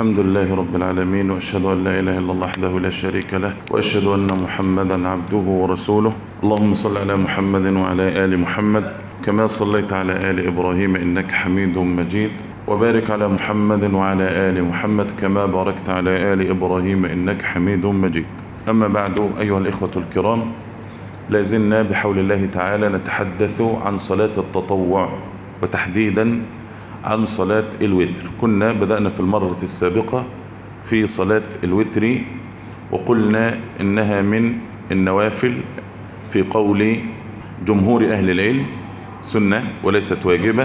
الحمد لله رب العالمين وأشهد أن لا إله إلا الله وحده لا شريك له وأشهد أن محمدا عبده ورسوله اللهم صل على محمد وعلى آل محمد كما صليت على آل إبراهيم إنك حميد مجيد وبارك على محمد وعلى آل محمد كما باركت على آل إبراهيم إنك حميد مجيد أما بعد أيها الإخوة الكرام لازلنا بحول الله تعالى نتحدث عن صلاة التطوع وتحديدا عن صلاة الوتر كنا بدأنا في المرة السابقة في صلاة الوتر وقلنا إنها من النوافل في قول جمهور أهل العلم سنة وليست واجبة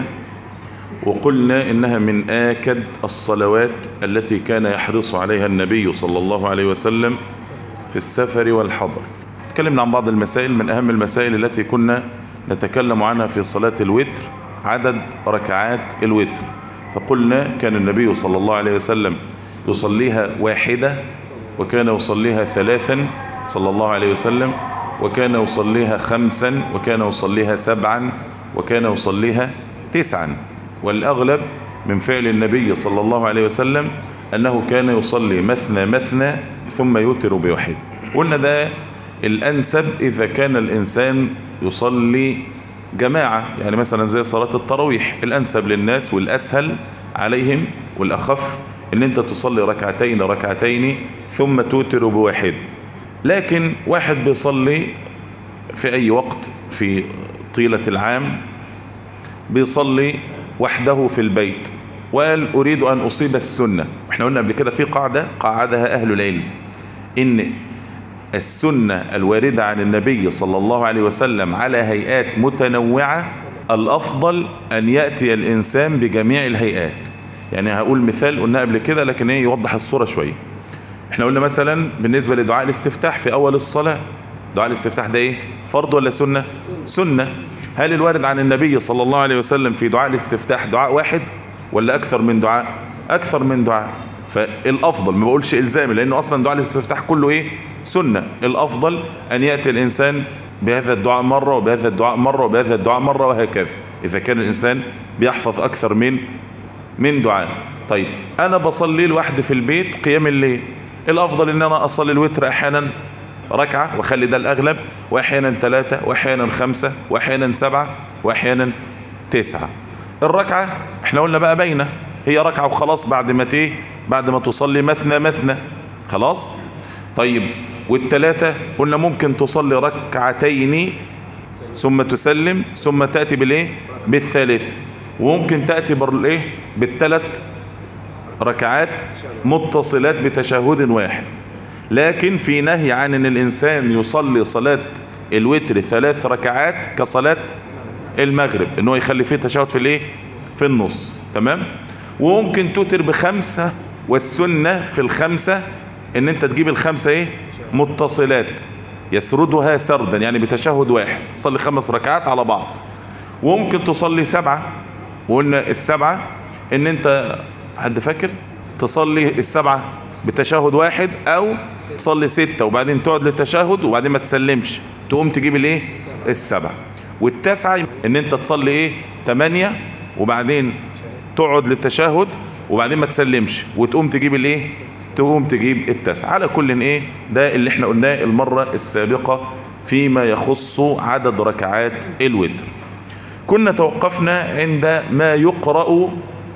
وقلنا إنها من آكد الصلوات التي كان يحرص عليها النبي صلى الله عليه وسلم في السفر والحضر تكلمنا عن بعض المسائل من أهم المسائل التي كنا نتكلم عنها في صلاة الوتر عدد ركعات الوتر فقلنا كان النبي صلى الله عليه وسلم يصليها واحدة وكان يصليها ثلاثا صلى الله عليه وسلم وكان يصليها خمسا وكان يصليها سبعا وكان يصليها تسعا والأغلب من فعل النبي صلى الله عليه وسلم أنه كان يصلي مثنى مثنى ثم يوتر بواحد قلنا ده الأنسب إذا كان الإنسان يصلي جماعة يعني مثلا زي صلاة التراويح الأنسب للناس والأسهل عليهم والأخف ان انت تصلي ركعتين ركعتين ثم توتر بواحد لكن واحد بيصلي في أي وقت في طيلة العام بيصلي وحده في البيت وقال أريد أن أصيب السنة احنا قلنا قبل كده في قاعدة قاعدها أهل العلم إن السنة الواردة عن النبي صلى الله عليه وسلم على هيئات متنوعة الأفضل أن يأتي الإنسان بجميع الهيئات يعني هقول مثال قلنا قبل كده لكن ايه يوضح الصورة شوية احنا قلنا مثلا بالنسبة لدعاء الاستفتاح في أول الصلاة دعاء الاستفتاح ده ايه فرض ولا سنة سنة هل الوارد عن النبي صلى الله عليه وسلم في دعاء الاستفتاح دعاء واحد ولا أكثر من دعاء أكثر من دعاء فالأفضل ما بقولش إلزامي لأنه أصلا دعاء الاستفتاح كله إيه سنة الأفضل أن يأتي الإنسان بهذا الدعاء مرة وبهذا الدعاء مرة وبهذا الدعاء مرة وهكذا إذا كان الإنسان بيحفظ أكثر من من دعاء طيب أنا بصلي لوحدي في البيت قيام الليل الأفضل أن أنا أصلي الوتر أحيانا ركعة وخلي ده الأغلب وأحيانا ثلاثة وأحيانا خمسة وأحيانا سبعة وأحيانا تسعة الركعة احنا قلنا بقى بينة هي ركعة وخلاص بعد ما تيه بعد ما تصلي مثنى مثنى خلاص طيب والثلاثة قلنا ممكن تصلي ركعتين ثم تسلم ثم تأتي بالايه بالثالث وممكن تأتي بالايه بالثلاث ركعات متصلات بتشهد واحد لكن في نهي عن ان الانسان يصلي صلاة الوتر ثلاث ركعات كصلاة المغرب ان هو يخلي فيه تشهد في الايه في النص تمام وممكن توتر بخمسة والسنة في الخمسة ان انت تجيب الخمسة ايه متصلات يسردها سردا يعني بتشهد واحد تصلي خمس ركعات على بعض وممكن تصلي سبعة وقلنا السبعة ان انت حد فاكر تصلي السبعة بتشهد واحد او تصلي ستة وبعدين تقعد للتشهد وبعدين ما تسلمش تقوم تجيب الايه السبعة والتاسعة ان انت تصلي ايه تمانية وبعدين تقعد للتشهد وبعدين ما تسلمش وتقوم تجيب الايه تقوم تجيب التاسعة على كل ايه ده اللي احنا قلناه المرة السابقة فيما يخص عدد ركعات الوتر كنا توقفنا عند ما يقرأ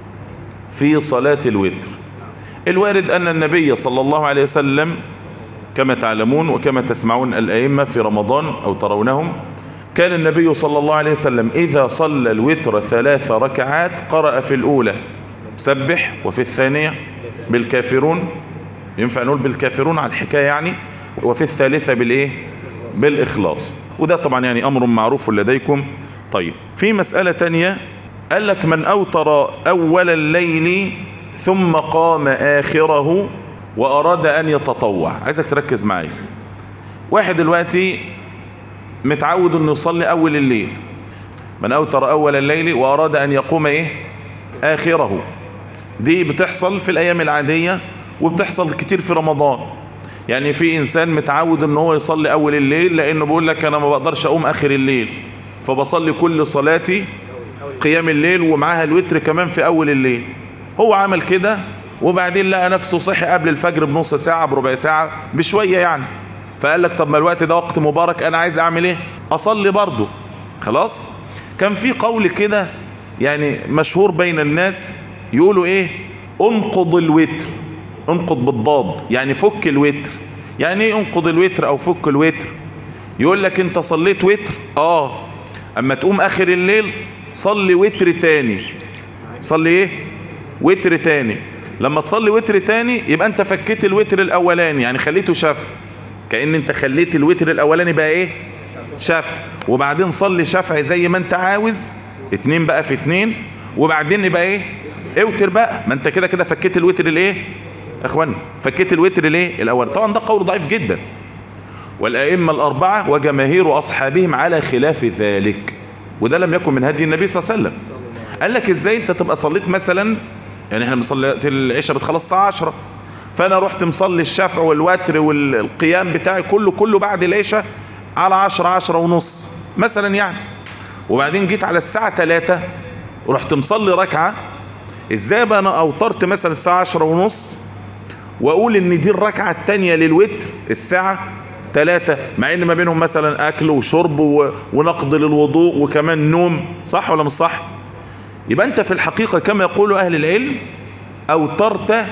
في صلاة الوتر الوارد أن النبي صلى الله عليه وسلم كما تعلمون وكما تسمعون الأئمة في رمضان أو ترونهم كان النبي صلى الله عليه وسلم إذا صلى الوتر ثلاث ركعات قرأ في الأولى سبح وفي الثانية بالكافرون ينفع نقول بالكافرون على الحكاية يعني وفي الثالثة بالإيه بالإخلاص وده طبعا يعني أمر معروف لديكم طيب في مسألة تانية قال لك من أوتر أول الليل ثم قام آخره وأراد أن يتطوع عايزك تركز معي واحد دلوقتي متعود أنه يصلي أول الليل من أوتر أول الليل وأراد أن يقوم إيه آخره دي بتحصل في الأيام العادية وبتحصل كتير في رمضان يعني في إنسان متعود أنه هو يصلي أول الليل لأنه بيقول لك أنا ما بقدرش أقوم آخر الليل فبصلي كل صلاتي قيام الليل ومعاها الوتر كمان في أول الليل هو عمل كده وبعدين لقى نفسه صحي قبل الفجر بنص ساعة بربع ساعة بشوية يعني فقال لك طب ما الوقت ده وقت مبارك انا عايز اعمل ايه اصلي برضه خلاص كان في قول كده يعني مشهور بين الناس يقولوا ايه انقض الوتر انقض بالضاد يعني فك الوتر يعني ايه انقض الوتر او فك الوتر يقول لك انت صليت وتر اه اما تقوم اخر الليل صلي وتر تاني صلي ايه وتر تاني لما تصلي وتر تاني يبقى انت فكيت الوتر الاولاني يعني خليته شف كأن انت خليت الوتر الاولاني بقى ايه شفع وبعدين صلي شفع زي ما انت عاوز اتنين بقى في اتنين وبعدين يبقى ايه اوتر بقى ما انت كده كده فكيت الوتر الايه يا اخوان فكيت الوتر الايه الاول طبعا ده قول ضعيف جدا والائمه الاربعه وجماهير اصحابهم على خلاف ذلك وده لم يكن من هدي النبي صلى الله عليه وسلم قال لك ازاي انت تبقى صليت مثلا يعني احنا بنصلي العشاء بتخلص الساعه 10 فانا رحت مصلي الشفع والوتر والقيام بتاعي كله كله بعد العشاء على 10 10 ونص مثلا يعني وبعدين جيت على الساعه 3 ورحت مصلي ركعه ازاي بقى انا اوترت مثلا الساعه 10 ونص واقول ان دي الركعه الثانيه للوتر الساعه ثلاثة مع ان ما بينهم مثلا اكل وشرب ونقض للوضوء وكمان نوم صح ولا مش صح يبقى انت في الحقيقة كما يقول اهل العلم اوترت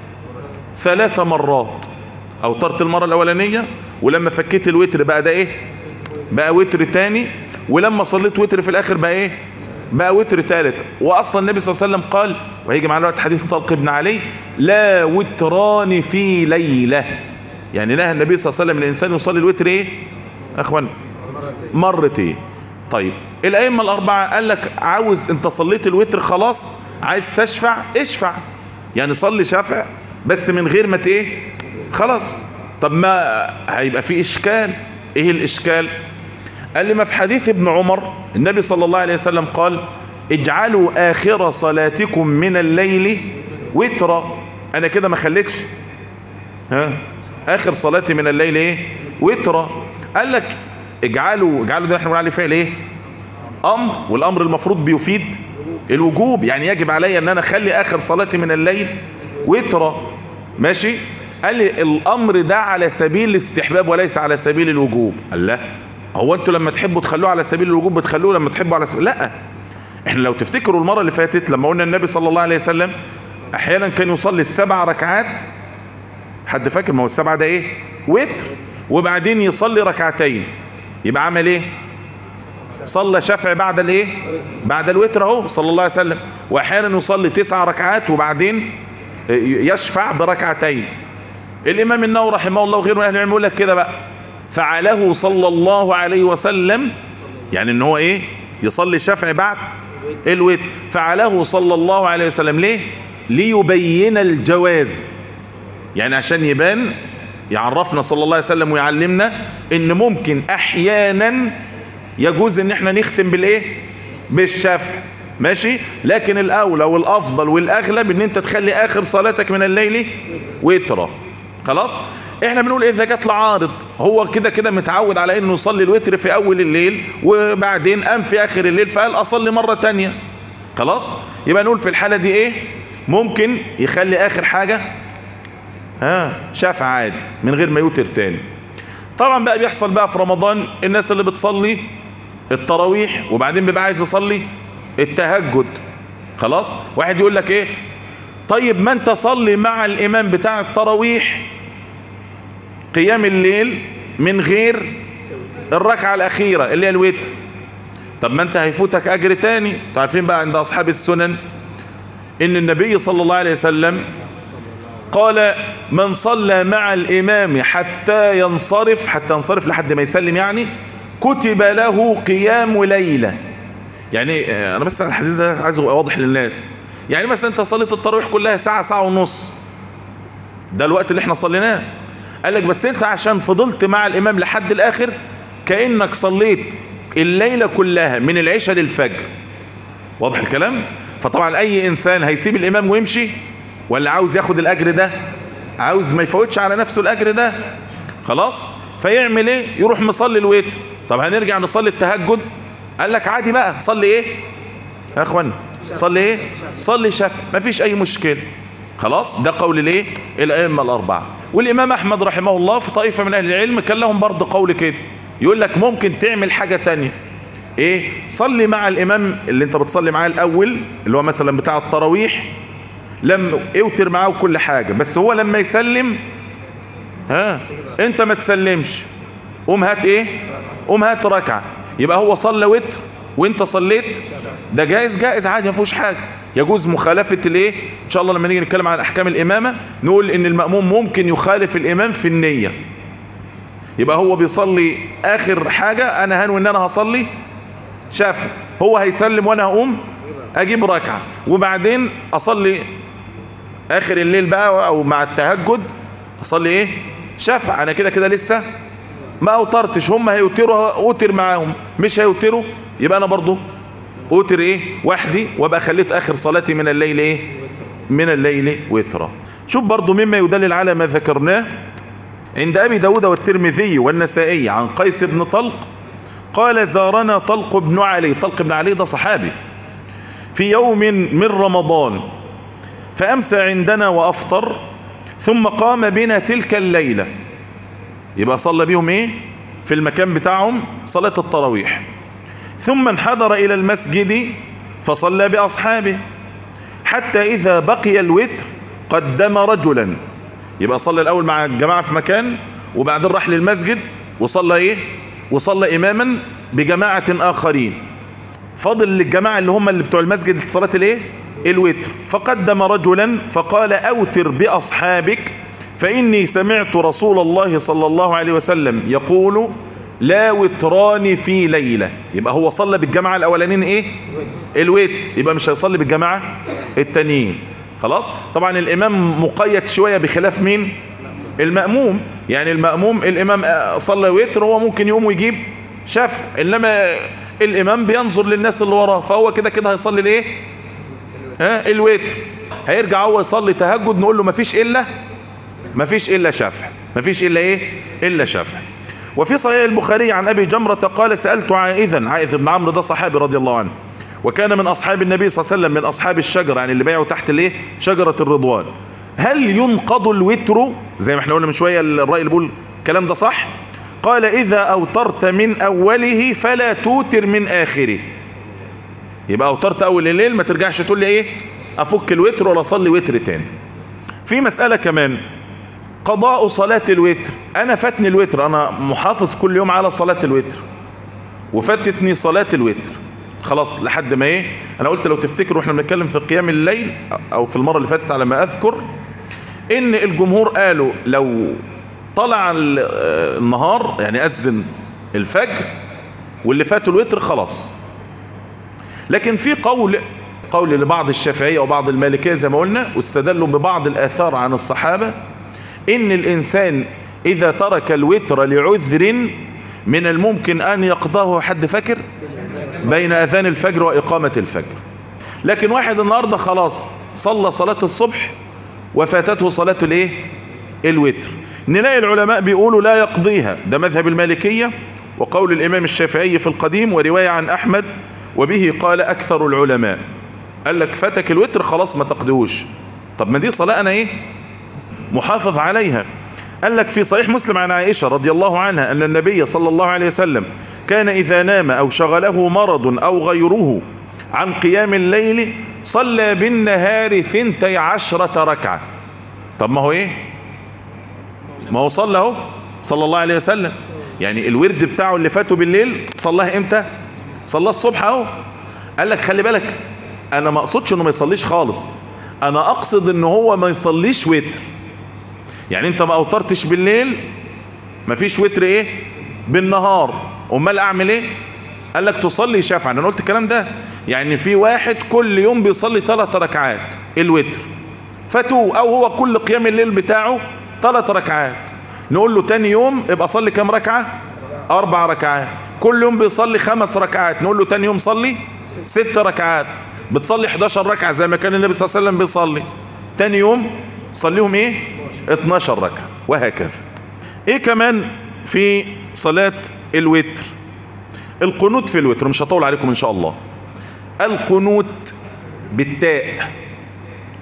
ثلاث مرات اوترت المرة الاولانية ولما فكيت الوتر بقى ده ايه بقى وتر تاني ولما صليت وتر في الاخر بقى ايه بقى وتر ثالث واصلا النبي صلى الله عليه وسلم قال وهيجي معنا وقت حديث طلق بن علي لا وتران في ليله يعني نهى النبي صلى الله عليه وسلم الانسان يصلي الوتر ايه اخوان مرتين طيب الائمه الاربعه قال لك عاوز انت صليت الوتر خلاص عايز تشفع اشفع يعني صلي شفع بس من غير ما ايه خلاص طب ما هيبقى في اشكال ايه الاشكال قال لي ما في حديث ابن عمر النبي صلى الله عليه وسلم قال اجعلوا اخر صلاتكم من الليل وترا انا كده ما خليتش ها اخر صلاتي من الليل ايه وترا قال لك اجعلوا اجعلوا ده احنا بنقول عليه فعل ايه امر والامر المفروض بيفيد الوجوب يعني يجب علي ان انا اخلي اخر صلاتي من الليل وترا ماشي قال لي الامر ده على سبيل الاستحباب وليس على سبيل الوجوب قال لا هو انتوا لما تحبوا تخلوه على سبيل الوجوب بتخلوه لما تحبوا على سبيل لا احنا لو تفتكروا المره اللي فاتت لما قلنا النبي صلى الله عليه وسلم احيانا كان يصلي السبع ركعات حد فاكر ما هو السبعه ده ايه وتر وبعدين يصلي ركعتين يبقى عمل ايه صلى شفع بعد الايه بعد الوتر اهو صلى الله عليه وسلم واحيانا يصلي تسع ركعات وبعدين يشفع بركعتين الامام النووي رحمه الله وغيره من اهل العلم يقول لك كده بقى فعله صلى الله عليه وسلم يعني ان هو ايه يصلي شفع بعد الوتر فعله صلى الله عليه وسلم ليه ليبين الجواز يعني عشان يبان يعرفنا صلى الله عليه وسلم ويعلمنا ان ممكن احيانا يجوز ان احنا نختم بالايه بالشفع ماشي لكن الاولى والافضل والاغلب ان انت تخلي اخر صلاتك من الليل وترا خلاص احنا بنقول اذا جت العارض هو كده كده متعود على انه يصلي الوتر في اول الليل وبعدين قام في اخر الليل فقال اصلي مرة تانية خلاص يبقى نقول في الحالة دي ايه ممكن يخلي اخر حاجة ها شفع عادي من غير ما يوتر تاني طبعا بقى بيحصل بقى في رمضان الناس اللي بتصلي التراويح وبعدين بيبقى عايز يصلي التهجد خلاص واحد يقول لك ايه طيب ما انت صلي مع الامام بتاع التراويح قيام الليل من غير الركعة الاخيرة اللي هي الوتر طب ما انت هيفوتك اجر تاني عارفين بقى عند اصحاب السنن ان النبي صلى الله عليه وسلم قال من صلى مع الإمام حتى ينصرف حتى ينصرف لحد ما يسلم يعني كتب له قيام ليلة يعني أنا بس الحديث ده عايزه يبقى واضح للناس يعني مثلا أنت صليت التراويح كلها ساعة ساعة ونص ده الوقت اللي احنا صليناه قال لك بس أنت عشان فضلت مع الإمام لحد الآخر كأنك صليت الليلة كلها من العشاء للفجر واضح الكلام فطبعا أي إنسان هيسيب الإمام ويمشي ولا عاوز ياخد الاجر ده عاوز ما يفوتش على نفسه الاجر ده خلاص فيعمل ايه يروح مصلي الوتر طب هنرجع نصلي التهجد قال لك عادي بقى صلي ايه يا اخوانا صلي ايه صلي شفع ما فيش اي مشكله خلاص ده قول الايه الائمه الاربعه والامام احمد رحمه الله في طائفه من اهل العلم كان لهم برضه قول كده يقول لك ممكن تعمل حاجه تانية ايه صلي مع الامام اللي انت بتصلي معاه الاول اللي هو مثلا بتاع التراويح لما اوتر معاه كل حاجه بس هو لما يسلم ها انت ما تسلمش قوم هات ايه قوم هات ركعه يبقى هو صلى وتر وانت صليت ده جائز جائز عادي ما فيهوش حاجه يجوز مخالفه الايه ان شاء الله لما نيجي نتكلم عن احكام الامامه نقول ان الماموم ممكن يخالف الامام في النيه يبقى هو بيصلي اخر حاجه انا هنوي ان انا هصلي شاف هو هيسلم وانا هقوم اجيب ركعه وبعدين اصلي اخر الليل بقى او مع التهجد اصلي ايه شفع انا كده كده لسه ما اوترتش هم هيوتروا اوتر معاهم مش هيوتروا يبقى انا برضو اوتر ايه وحدي وابقى خليت اخر صلاتي من الليل ايه من الليل وترا شوف برضو مما يدلل على ما ذكرناه عند ابي داود والترمذي والنسائي عن قيس بن طلق قال زارنا طلق بن علي طلق بن علي ده صحابي في يوم من رمضان فامسى عندنا وافطر ثم قام بنا تلك الليله يبقى صلى بيهم ايه في المكان بتاعهم صلاة التراويح ثم انحدر الى المسجد فصلى باصحابه حتى اذا بقي الوتر قدم رجلا يبقى صلى الاول مع الجماعة في مكان وبعدين راح للمسجد وصلى ايه وصلى اماما بجماعة اخرين فاضل للجماعة اللي هم اللي بتوع المسجد صلاة الايه الوتر فقدم رجلا فقال اوتر باصحابك فإني سمعت رسول الله صلى الله عليه وسلم يقول لا وتران في ليلة يبقى هو صلى بالجماعة الأولانين إيه الويت يبقى مش هيصلي بالجماعة التانيين خلاص طبعا الإمام مقيد شوية بخلاف مين المأموم يعني المأموم الإمام صلى وتر هو ممكن يقوم ويجيب شاف إنما الإمام بينظر للناس اللي وراه فهو كده كده هيصلي الإيه ها الوتر هيرجع هو يصلي تهجد نقول له مفيش إلا ما فيش إلا شافع ما فيش إلا إيه إلا شافع وفي صحيح البخاري عن أبي جمرة قال سألت عائذا عائذ بن عمرو ده صحابي رضي الله عنه وكان من أصحاب النبي صلى الله عليه وسلم من أصحاب الشجرة يعني اللي بايعوا تحت الإيه شجرة الرضوان هل ينقض الوتر زي ما احنا قلنا من شوية الرأي اللي بيقول الكلام ده صح قال إذا أوترت من أوله فلا توتر من آخره يبقى أوترت أول الليل ما ترجعش تقول لي إيه أفك الوتر ولا أصلي وتر تاني في مسألة كمان قضاء صلاة الوتر أنا فاتني الوتر أنا محافظ كل يوم على صلاة الوتر وفاتتني صلاة الوتر خلاص لحد ما ايه انا قلت لو تفتكروا احنا بنتكلم في قيام الليل او في المرة اللي فاتت على ما اذكر ان الجمهور قالوا لو طلع النهار يعني اذن الفجر واللي فاتوا الوتر خلاص لكن في قول قول لبعض الشافعية وبعض المالكية زي ما قلنا واستدلوا ببعض الآثار عن الصحابة إن الإنسان إذا ترك الوتر لعذر من الممكن أن يقضاه حد فاكر بين أذان الفجر وإقامة الفجر لكن واحد النهاردة خلاص صلى صلاة الصبح وفاتته صلاة الايه الوتر نلاقي العلماء بيقولوا لا يقضيها ده مذهب المالكية وقول الإمام الشافعي في القديم ورواية عن أحمد وبه قال أكثر العلماء قال لك فاتك الوتر خلاص ما تقضيهوش طب ما دي صلاة أنا إيه محافظ عليها قال لك في صحيح مسلم عن عائشة رضي الله عنها أن النبي صلى الله عليه وسلم كان إذا نام أو شغله مرض أو غيره عن قيام الليل صلى بالنهار ثنتي عشرة ركعة طب ما هو إيه ما هو صلى اهو صلى الله عليه وسلم يعني الورد بتاعه اللي فاته بالليل صلاه امتى صلاه الصبح اهو قال لك خلي بالك انا ما اقصدش انه ما يصليش خالص انا اقصد ان هو ما يصليش وتر يعني انت ما اوترتش بالليل ما فيش وتر ايه بالنهار امال اعمل ايه قال لك تصلي شفعا انا قلت الكلام ده يعني في واحد كل يوم بيصلي ثلاث ركعات الوتر فاتوه او هو كل قيام الليل بتاعه ثلاث ركعات نقول له تاني يوم ابقى صلي كام ركعة اربع ركعات كل يوم بيصلي خمس ركعات نقول له تاني يوم صلي ست ركعات بتصلي 11 ركعة زي ما كان النبي صلى الله عليه وسلم بيصلي تاني يوم صليهم ايه 12 ركعة وهكذا ايه كمان في صلاة الوتر القنوت في الوتر مش هطول عليكم ان شاء الله القنوت بالتاء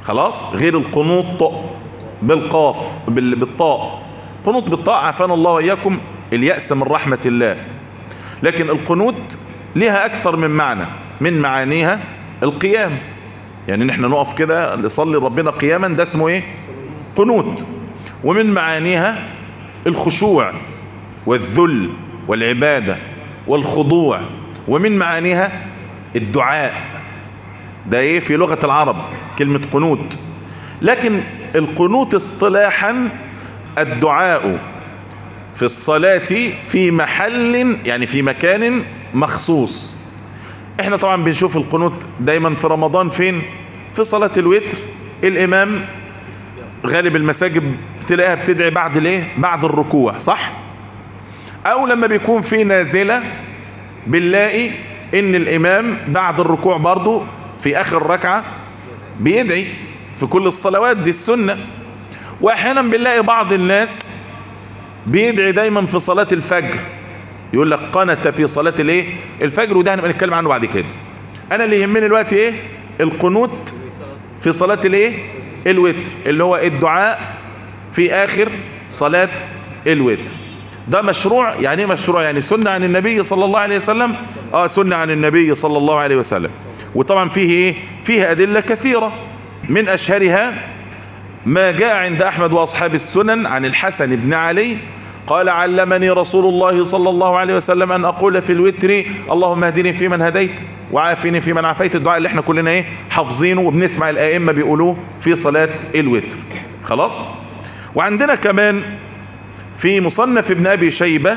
خلاص غير القنوط بالقاف بالطاء قنوط بالطاء عافانا الله وإياكم اليأس من رحمة الله لكن القنوت لها أكثر من معنى من معانيها القيام يعني نحن نقف كده نصلي ربنا قياما ده اسمه ايه قنوت ومن معانيها الخشوع والذل والعبادة والخضوع ومن معانيها الدعاء ده ايه في لغة العرب كلمة قنوت لكن القنوت اصطلاحا الدعاء في الصلاة في محل يعني في مكان مخصوص احنا طبعا بنشوف القنوت دايما في رمضان فين في صلاة الوتر الامام غالب المساجد تلاقيها بتدعي بعد الايه بعد الركوع صح او لما بيكون في نازلة بنلاقي ان الامام بعد الركوع برضو في اخر ركعة بيدعي في كل الصلوات دي السنة واحيانا بنلاقي بعض الناس بيدعي دايما في صلاة الفجر يقول لك قنت في صلاة الايه الفجر وده هنبقى نتكلم عنه بعد كده انا اللي يهمني دلوقتي ايه القنوت في صلاة الايه الوتر اللي هو الدعاء في اخر صلاة الوتر ده مشروع يعني ايه مشروع يعني سنة عن النبي صلى الله عليه وسلم اه سنة عن النبي صلى الله عليه وسلم وطبعا فيه ايه فيه ادلة كثيرة من اشهرها ما جاء عند احمد واصحاب السنن عن الحسن بن علي قال علمني رسول الله صلى الله عليه وسلم أن أقول في الوتر اللهم اهدني في من هديت وعافني في من عافيت الدعاء اللي احنا كلنا ايه حافظينه وبنسمع الآئمة بيقولوه في صلاة الوتر خلاص وعندنا كمان في مصنف ابن أبي شيبة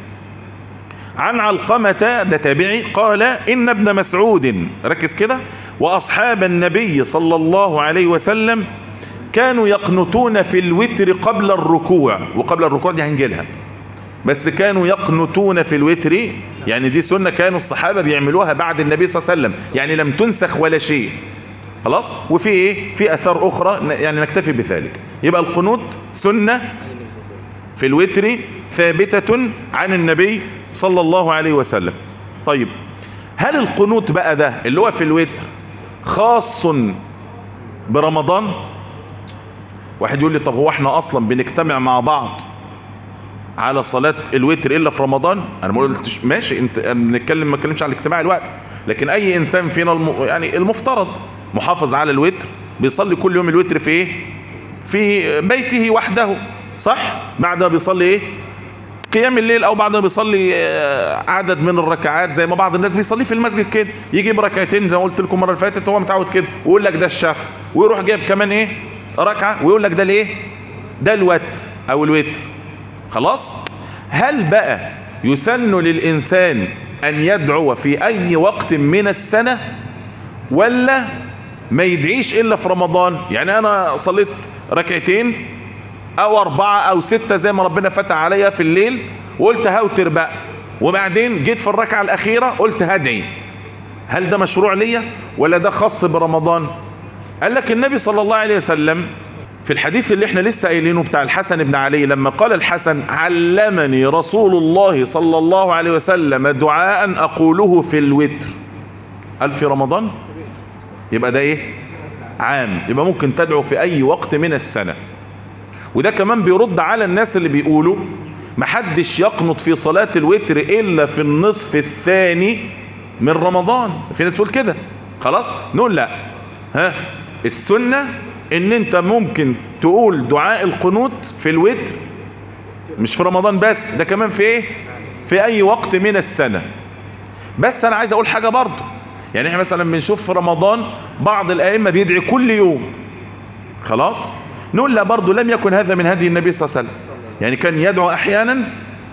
عن علقمة ده تابعي قال إن ابن مسعود ركز كده وأصحاب النبي صلى الله عليه وسلم كانوا يقنطون في الوتر قبل الركوع وقبل الركوع دي هنجيلها بس كانوا يقنطون في الوتر يعني دي سنة كانوا الصحابة بيعملوها بعد النبي صلى الله عليه وسلم يعني لم تنسخ ولا شيء خلاص وفي ايه في اثار اخرى يعني نكتفي بذلك يبقى القنوت سنة في الوتر ثابتة عن النبي صلى الله عليه وسلم طيب هل القنوت بقى ده اللي هو في الوتر خاص برمضان واحد يقول لي طب هو احنا اصلا بنجتمع مع بعض على صلاة الوتر الا في رمضان انا ما قلتش ماشي انت بنتكلم ما اتكلمش على الاجتماع الوقت لكن اي انسان فينا الم... يعني المفترض محافظ على الوتر بيصلي كل يوم الوتر في ايه في بيته وحده صح بعدها بيصلي ايه قيام الليل او بعدها بيصلي عدد من الركعات زي ما بعض الناس بيصلي في المسجد كده يجيب ركعتين زي ما قلت لكم المره اللي فاتت هو متعود كده ويقول لك ده الشفع ويروح جايب كمان ايه ركعة ويقول لك ده الايه ده الوتر او الوتر خلاص هل بقى يسن للإنسان أن يدعو في أي وقت من السنة ولا ما يدعيش إلا في رمضان يعني أنا صليت ركعتين أو أربعة أو ستة زي ما ربنا فتح عليا في الليل وقلت هوتر بقى وبعدين جيت في الركعة الأخيرة قلت هدعي هل ده مشروع ليا ولا ده خاص برمضان قال لك النبي صلى الله عليه وسلم في الحديث اللي احنا لسه قايلينه بتاع الحسن بن علي لما قال الحسن علمني رسول الله صلى الله عليه وسلم دعاء أقوله في الوتر قال في رمضان يبقى ده ايه عام يبقى ممكن تدعو في أي وقت من السنة وده كمان بيرد على الناس اللي بيقولوا محدش يقنط في صلاة الوتر إلا في النصف الثاني من رمضان في ناس تقول كده خلاص نقول لا ها السنة ان انت ممكن تقول دعاء القنوت في الوتر مش في رمضان بس ده كمان في ايه في اي وقت من السنة بس انا عايز اقول حاجة برضه يعني احنا مثلا بنشوف في رمضان بعض الائمة بيدعي كل يوم خلاص نقول لا برضه لم يكن هذا من هدي النبي صلى الله عليه وسلم يعني كان يدعو احيانا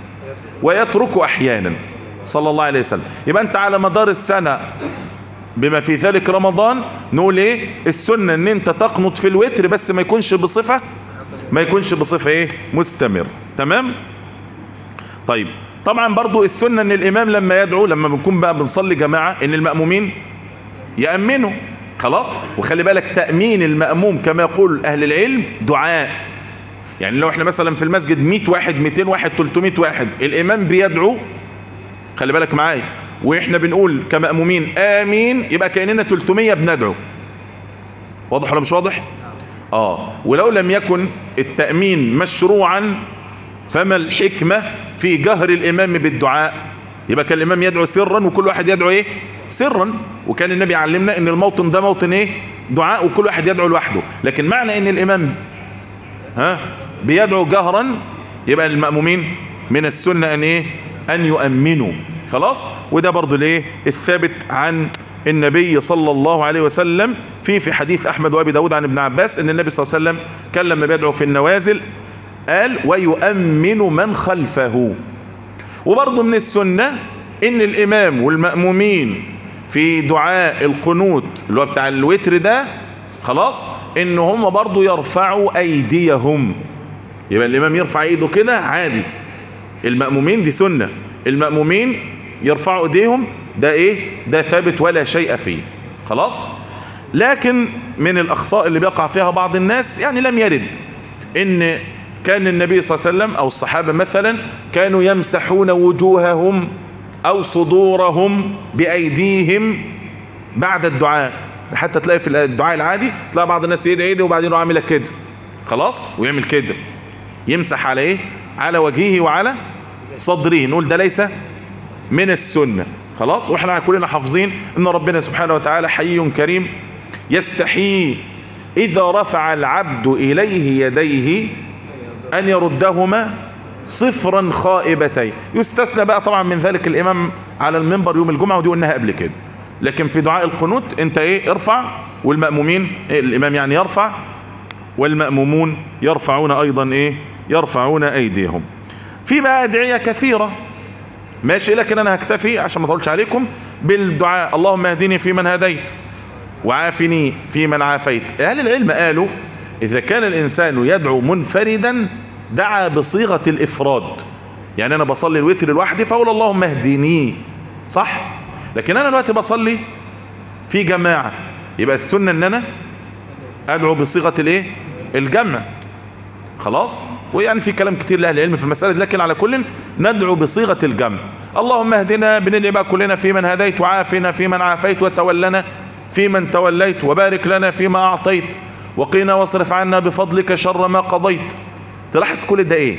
ويترك احيانا صلى الله عليه وسلم يبقى انت على مدار السنة بما في ذلك رمضان نقول ايه السنة ان انت تقنط في الوتر بس ما يكونش بصفة ما يكونش بصفة ايه مستمر تمام طيب طبعا برضو السنة ان الامام لما يدعو لما بنكون بقى بنصلي جماعة ان المأمومين يأمنوا خلاص وخلي بالك تأمين المأموم كما يقول اهل العلم دعاء يعني لو احنا مثلا في المسجد 100 واحد 200 واحد 300 واحد الامام بيدعو خلي بالك معايا واحنا بنقول كمأمومين امين يبقى كأننا 300 بندعو واضح ولا مش واضح اه ولو لم يكن التأمين مشروعا فما الحكمة في جهر الإمام بالدعاء يبقى كان الإمام يدعو سرا وكل واحد يدعو إيه سرا وكان النبي علمنا إن الموطن ده موطن إيه دعاء وكل واحد يدعو لوحده لكن معنى إن الإمام ها بيدعو جهرا يبقى المأمومين من السنة أن إيه أن يؤمنوا خلاص وده برضو ليه الثابت عن النبي صلى الله عليه وسلم في في حديث أحمد وأبي داود عن ابن عباس أن النبي صلى الله عليه وسلم كان لما بيدعو في النوازل قال ويؤمن من خلفه وبرضه من السنة ان الامام والمأمومين في دعاء القنوت اللي هو بتاع الوتر ده خلاص ان هم برضه يرفعوا ايديهم يبقى الامام يرفع ايده كده عادي المأمومين دي سنة المأمومين يرفعوا ايديهم ده ايه ده ثابت ولا شيء فيه خلاص لكن من الاخطاء اللي بيقع فيها بعض الناس يعني لم يرد ان كان النبي صلى الله عليه وسلم او الصحابة مثلا كانوا يمسحون وجوههم او صدورهم بايديهم بعد الدعاء حتى تلاقي في الدعاء العادي تلاقي بعض الناس يدعي ايده وبعدين يروح عاملها كده خلاص ويعمل كده يمسح على ايه على وجهه وعلى صدره نقول ده ليس من السنة خلاص واحنا كلنا حافظين ان ربنا سبحانه وتعالى حي كريم يستحيي اذا رفع العبد اليه يديه ان يردهما صفرا خائبتين يستثنى بقى طبعا من ذلك الامام على المنبر يوم الجمعة ودي قلناها قبل كده لكن في دعاء القنوت انت ايه ارفع والمأمومين إيه الامام يعني يرفع والمأمومون يرفعون ايضا ايه يرفعون ايديهم في بقى ادعية كثيرة ماشي لكن انا هكتفي عشان ما اطولش عليكم بالدعاء اللهم اهدني في من هديت وعافني في من عافيت اهل العلم قالوا اذا كان الانسان يدعو منفردا دعا بصيغة الافراد يعني انا بصلي الوتر لوحدي فاقول اللهم اهدني صح لكن انا دلوقتي بصلي في جماعة يبقى السنة ان انا ادعو بصيغة الايه الجمع خلاص ويعني في كلام كتير لاهل العلم في المسألة لكن على كل ندعو بصيغة الجمع اللهم اهدنا بندعي بقى كلنا في من هديت وعافنا في من عافيت وتولنا في من توليت وبارك لنا فيما أعطيت وقنا واصرف عنا بفضلك شر ما قضيت تلاحظ كل ده ايه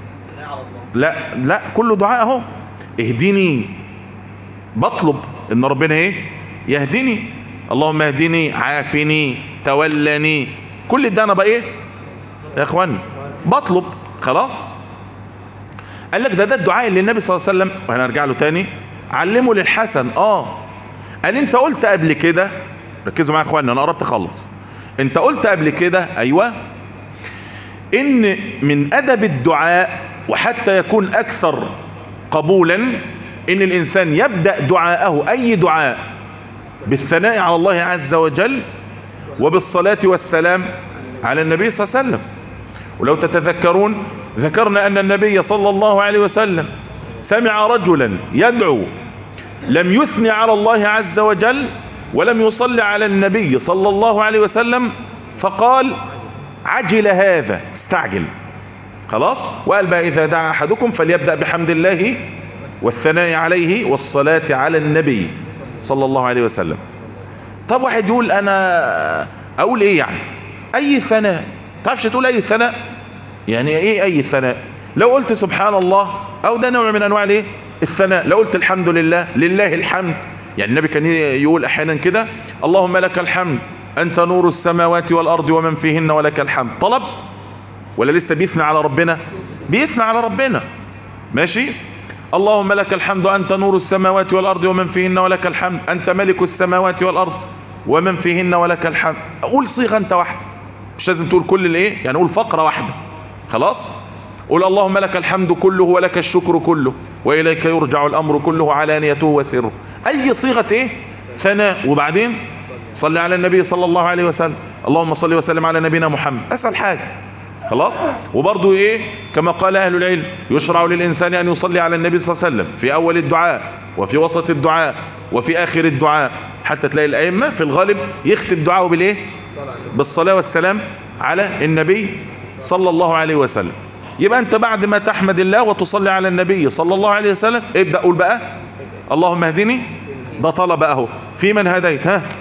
لا لا كله دعاء اهو اهدني بطلب ان ربنا ايه يهدني اللهم اهدني عافني تولني كل ده انا بقى ايه يا اخوان بطلب خلاص قال لك ده ده الدعاء اللي النبي صلى الله عليه وسلم وهنرجع له تاني علمه للحسن اه قال انت قلت قبل كده ركزوا معايا يا اخوان انا قربت اخلص انت قلت قبل كده ايوه ان من ادب الدعاء وحتى يكون اكثر قبولا ان الانسان يبدأ دعاءه اي دعاء بالثناء على الله عز وجل وبالصلاة والسلام على النبي صلى الله عليه وسلم ولو تتذكرون ذكرنا ان النبي صلى الله عليه وسلم سمع رجلا يدعو لم يثني على الله عز وجل ولم يصلي على النبي صلى الله عليه وسلم فقال عجل هذا استعجل خلاص وقال بقى إذا دعا أحدكم فليبدأ بحمد الله والثناء عليه والصلاة على النبي صلى الله عليه وسلم طب واحد يقول أنا أقول إيه يعني أي ثناء تعرفش تقول أي ثناء يعني إيه أي ثناء لو قلت سبحان الله أو ده نوع من أنواع الإيه الثناء لو قلت الحمد لله لله الحمد يعني النبي كان يقول أحيانا كده اللهم لك الحمد أنت نور السماوات والأرض ومن فيهن ولك الحمد طلب ولا لسه بيثنى على ربنا بيثنى على ربنا ماشي اللهم لك الحمد أنت نور السماوات والأرض ومن فيهن ولك الحمد أنت ملك السماوات والأرض ومن فيهن ولك الحمد قول صيغة أنت واحدة مش لازم تقول كل الايه يعني قول فقرة واحدة خلاص قول اللهم لك الحمد كله ولك الشكر كله وإليك يرجع الأمر كله علانيته وسره أي صيغة ايه ثناء وبعدين صلي على النبي صلى الله عليه وسلم اللهم صل وسلم على نبينا محمد أسهل حاجة خلاص وبرضو ايه كما قال اهل العلم يشرع للانسان ان يصلي على النبي صلى الله عليه وسلم في اول الدعاء وفي وسط الدعاء وفي اخر الدعاء حتى تلاقي الائمه في الغالب يختم دعاءه بالايه بالصلاه والسلام على النبي صلى الله عليه وسلم يبقى انت بعد ما تحمد الله وتصلي على النبي صلى الله عليه وسلم ابدا قول بقى اللهم اهدني ده طلب اهو في من هديت ها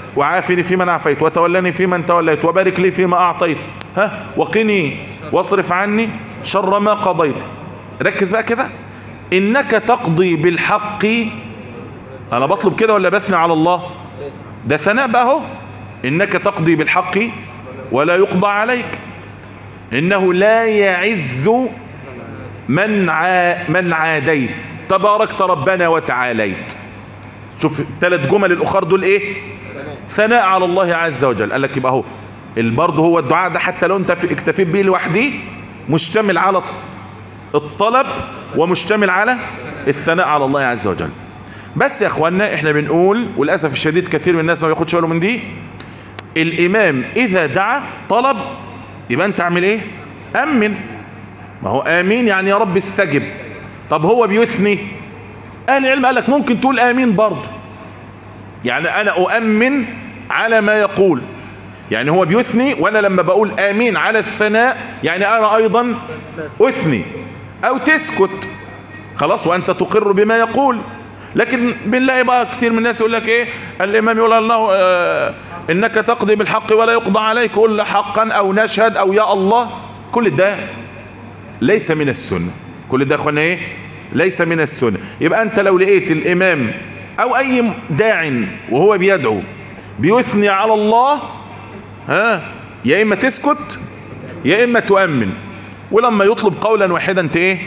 وعافني فيمن عافيت وتولني فيمن توليت وبارك لي فيما أعطيت ها وقني واصرف عني شر ما قضيت ركز بقى كده إنك تقضي بالحق أنا بطلب كده ولا بثني على الله ده ثناء بقى اهو إنك تقضي بالحق ولا يقضى عليك إنه لا يعز من ع... من عاديت تباركت ربنا وتعاليت شوف ثلاث جمل الأخر دول إيه ثناء على الله عز وجل قال لك يبقى اهو برضه هو الدعاء ده حتى لو انت اكتفيت بيه لوحده مشتمل على الطلب ومشتمل على الثناء على الله عز وجل بس يا اخوانا احنا بنقول وللاسف الشديد كثير من الناس ما بياخدش باله من دي الامام اذا دعا طلب يبقى انت اعمل ايه امن ما هو امين يعني يا رب استجب طب هو بيثني اهل العلم قال لك ممكن تقول امين برضه يعني انا اؤمن على ما يقول يعني هو بيثني وانا لما بقول امين على الثناء يعني انا ايضا اثني او تسكت خلاص وانت تقر بما يقول لكن بنلاقي بقى كتير من الناس يقول لك ايه الامام يقول الله آه انك تقضي بالحق ولا يقضى عليك قل حقا او نشهد او يا الله كل ده ليس من السنة كل ده اخوانا ايه ليس من السنة يبقى انت لو لقيت الامام او اي داع وهو بيدعو بيثني على الله ها يا اما تسكت يا اما تؤمن ولما يطلب قولا واحدا انت ايه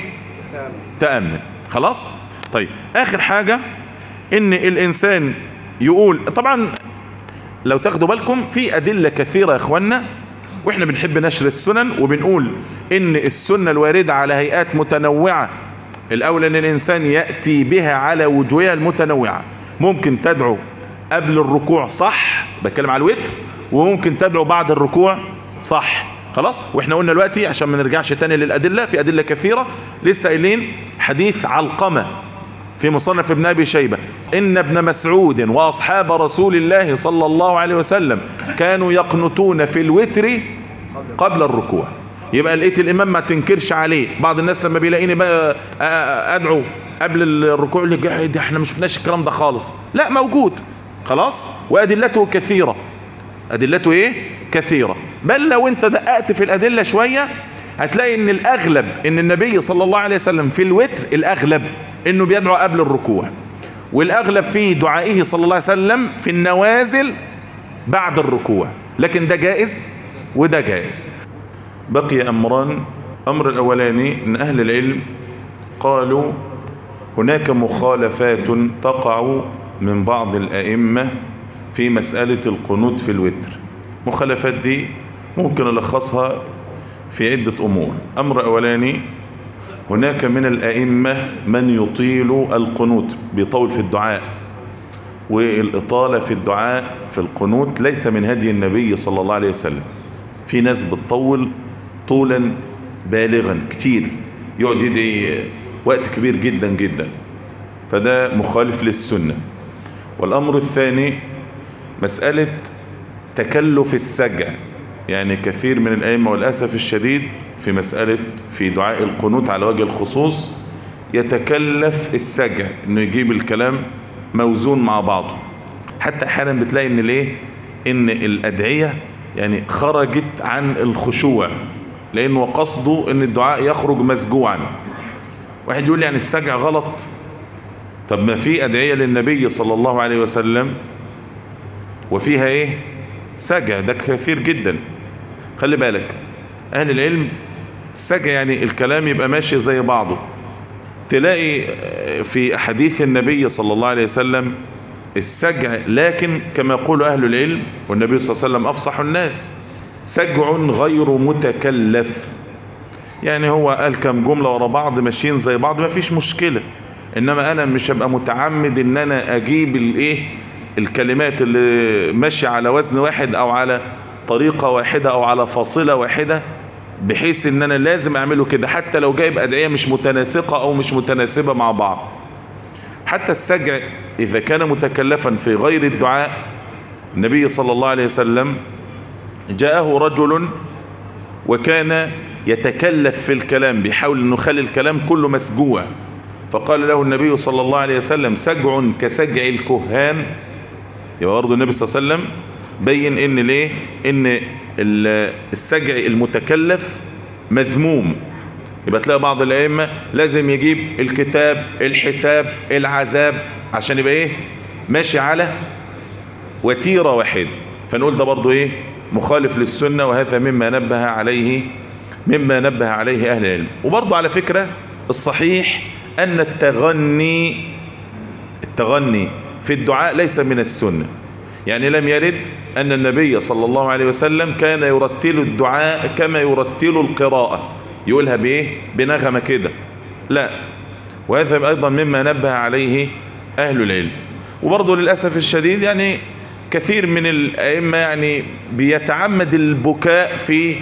تأمن خلاص طيب اخر حاجة ان الانسان يقول طبعا لو تاخدوا بالكم في ادلة كثيرة يا اخوانا واحنا بنحب نشر السنن وبنقول ان السنة الواردة على هيئات متنوعة الاولى ان الانسان يأتي بها على وجوهها المتنوعة ممكن تدعو قبل الركوع صح بتكلم على الوتر وممكن تدعو بعد الركوع صح خلاص واحنا قلنا دلوقتي عشان ما نرجعش تاني للادله في ادله كثيره لسه قايلين حديث علقمه في مصنف ابن ابي شيبه ان ابن مسعود واصحاب رسول الله صلى الله عليه وسلم كانوا يقنتون في الوتر قبل الركوع يبقى لقيت الامام ما تنكرش عليه بعض الناس لما بيلاقيني بقى ادعو قبل الركوع اللي ده احنا ما شفناش الكلام ده خالص لا موجود خلاص وادلته كثيره ادلته ايه كثيره بل لو انت دققت في الادله شويه هتلاقي ان الاغلب ان النبي صلى الله عليه وسلم في الوتر الاغلب انه بيدعو قبل الركوع والاغلب في دعائه صلى الله عليه وسلم في النوازل بعد الركوع لكن ده جائز وده جائز بقي امران امر الاولاني ان اهل العلم قالوا هناك مخالفات تقع من بعض الائمه في مساله القنوت في الوتر مخالفات دي ممكن ألخصها في عدة أمور أمر أولاني هناك من الأئمة من يطيل القنوت بيطول في الدعاء والإطالة في الدعاء في القنوت ليس من هدي النبي صلى الله عليه وسلم في ناس بتطول طولا بالغا كتير يقعد يدعي وقت كبير جدا جدا فده مخالف للسنة والأمر الثاني مسألة تكلف السجع يعني كثير من الأئمة والأسف الشديد في مسألة في دعاء القنوت على وجه الخصوص يتكلف السجع انه يجيب الكلام موزون مع بعضه حتى احيانا بتلاقي ان ليه ان الادعية يعني خرجت عن الخشوع لانه قصده ان الدعاء يخرج مسجوعا واحد يقول يعني السجع غلط طب ما في ادعية للنبي صلى الله عليه وسلم وفيها ايه سجع ده كثير جدا خلي بالك اهل العلم السجع يعني الكلام يبقى ماشي زي بعضه تلاقي في حديث النبي صلى الله عليه وسلم السجع لكن كما يقول اهل العلم والنبي صلى الله عليه وسلم افصح الناس سجع غير متكلف يعني هو قال كم جملة ورا بعض ماشيين زي بعض ما فيش مشكلة انما انا مش هبقى متعمد ان انا اجيب الايه الكلمات اللي ماشية على وزن واحد او على طريقة واحدة او على فاصلة واحدة بحيث ان انا لازم اعمله كده حتى لو جايب ادعية مش متناسقة او مش متناسبة مع بعض حتى السجع اذا كان متكلفا في غير الدعاء النبي صلى الله عليه وسلم جاءه رجل وكان يتكلف في الكلام بيحاول انه يخلي الكلام كله مسجوع فقال له النبي صلى الله عليه وسلم سجع كسجع الكهان يبقى برضه النبي صلى الله عليه وسلم بين ان ليه ان السجع المتكلف مذموم يبقى تلاقي بعض الائمه لازم يجيب الكتاب الحساب العذاب عشان يبقى ايه ماشي على وتيره واحده فنقول ده برضه ايه مخالف للسنه وهذا مما نبه عليه مما نبه عليه اهل العلم وبرضه على فكره الصحيح ان التغني التغني في الدعاء ليس من السنه يعني لم يرد أن النبي صلى الله عليه وسلم كان يرتل الدعاء كما يرتل القراءة يقولها بإيه بنغمة كده لا وهذا أيضا مما نبه عليه أهل العلم وبرضه للأسف الشديد يعني كثير من الأئمة يعني بيتعمد البكاء في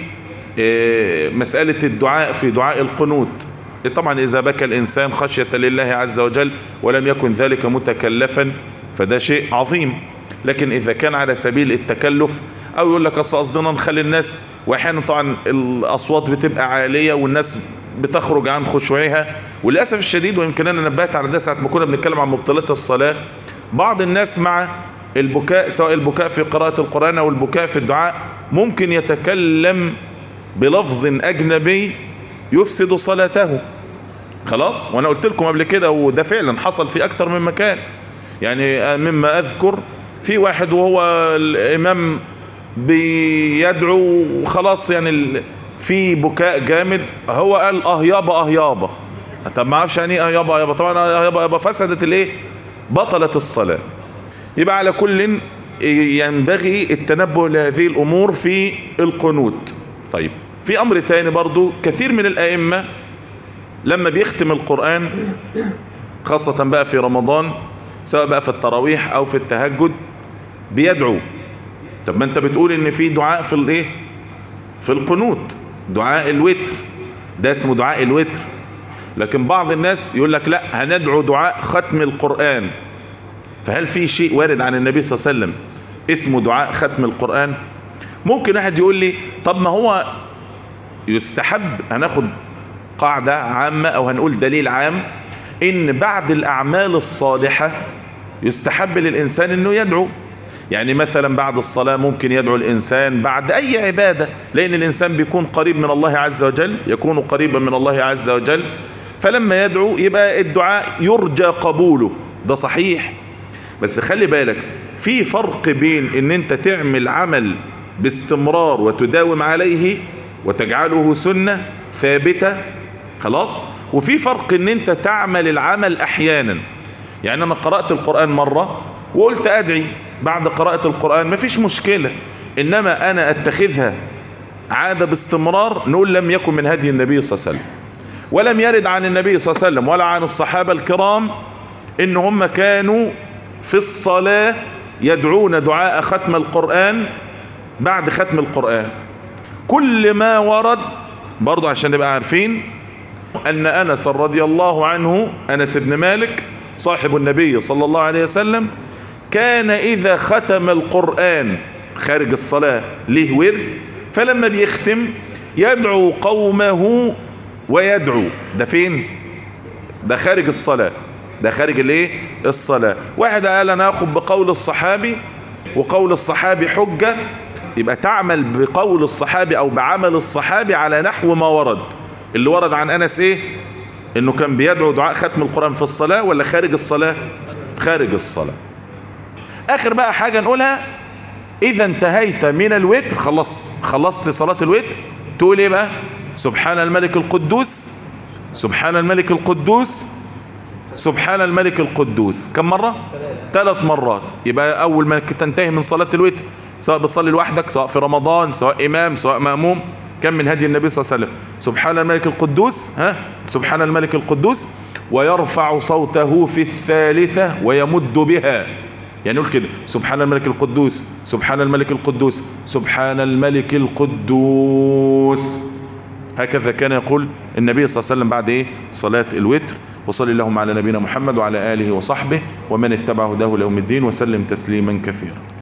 مسألة الدعاء في دعاء القنوت طبعا إذا بكى الإنسان خشية لله عز وجل ولم يكن ذلك متكلفا فده شيء عظيم لكن إذا كان على سبيل التكلف أو يقول لك أصل قصدنا نخلي الناس وأحيانا طبعا الأصوات بتبقى عالية والناس بتخرج عن خشوعها وللأسف الشديد ويمكن أنا نبهت على ده ساعة ما كنا بنتكلم عن مبطلات الصلاة بعض الناس مع البكاء سواء البكاء في قراءة القرآن أو البكاء في الدعاء ممكن يتكلم بلفظ أجنبي يفسد صلاته خلاص وأنا قلت لكم قبل كده وده فعلا حصل في أكتر من مكان يعني مما أذكر في واحد وهو الإمام بيدعو وخلاص يعني في بكاء جامد هو قال اه يابا اه يابا طب ما اعرفش يعني ايه اه يابا يابا طبعا اه يابا يابا فسدت الايه بطلت الصلاة يبقى على كل ينبغي التنبه لهذه الامور في القنوت طيب في امر تاني برضو كثير من الائمة لما بيختم القرآن خاصة بقى في رمضان سواء بقى في التراويح او في التهجد بيدعو طب ما انت بتقول ان في دعاء في الايه في القنوت دعاء الوتر ده اسمه دعاء الوتر لكن بعض الناس يقول لك لا هندعو دعاء ختم القرآن فهل في شيء وارد عن النبي صلى الله عليه وسلم اسمه دعاء ختم القرآن ممكن واحد يقول لي طب ما هو يستحب هناخد قاعدة عامة او هنقول دليل عام ان بعد الاعمال الصالحة يستحب للانسان انه يدعو يعني مثلا بعد الصلاة ممكن يدعو الإنسان بعد أي عبادة لأن الإنسان بيكون قريب من الله عز وجل يكون قريبا من الله عز وجل فلما يدعو يبقى الدعاء يرجى قبوله ده صحيح بس خلي بالك في فرق بين ان انت تعمل عمل باستمرار وتداوم عليه وتجعله سنة ثابتة خلاص وفي فرق ان انت تعمل العمل احيانا يعني انا قرأت القرآن مرة وقلت ادعي بعد قراءة القرآن مفيش مشكلة إنما أنا أتخذها عادة باستمرار نقول لم يكن من هدي النبي صلى الله عليه وسلم ولم يرد عن النبي صلى الله عليه وسلم ولا عن الصحابة الكرام إن هم كانوا في الصلاة يدعون دعاء ختم القرآن بعد ختم القرآن كل ما ورد برضو عشان نبقى عارفين أن أنس رضي الله عنه أنس بن مالك صاحب النبي صلى الله عليه وسلم كان إذا ختم القرآن خارج الصلاة له ورد فلما بيختم يدعو قومه ويدعو ده فين ده خارج الصلاة ده خارج الايه الصلاة واحد قال انا اخذ بقول الصحابي وقول الصحابي حجة يبقى تعمل بقول الصحابي او بعمل الصحابي على نحو ما ورد اللي ورد عن انس ايه انه كان بيدعو دعاء ختم القرآن في الصلاة ولا خارج الصلاة خارج الصلاة اخر بقى حاجة نقولها اذا انتهيت من الوتر خلص خلصت صلاة الوتر تقول ايه بقى سبحان الملك القدوس سبحان الملك القدوس سبحان الملك القدوس كم مرة ثلاث مرات يبقى اول ما تنتهي من صلاة الوتر سواء بتصلي لوحدك سواء في رمضان سواء امام سواء مأموم كم من هدي النبي صلى الله عليه وسلم سبحان الملك القدوس ها سبحان الملك القدوس ويرفع صوته في الثالثة ويمد بها يعني نقول كده سبحان الملك القدوس سبحان الملك القدوس سبحان الملك القدوس هكذا كان يقول النبي صلى الله عليه وسلم بعد ايه صلاة الوتر وصلي اللهم على نبينا محمد وعلى آله وصحبه ومن اتبع هداه ليوم الدين وسلم تسليما كثيرا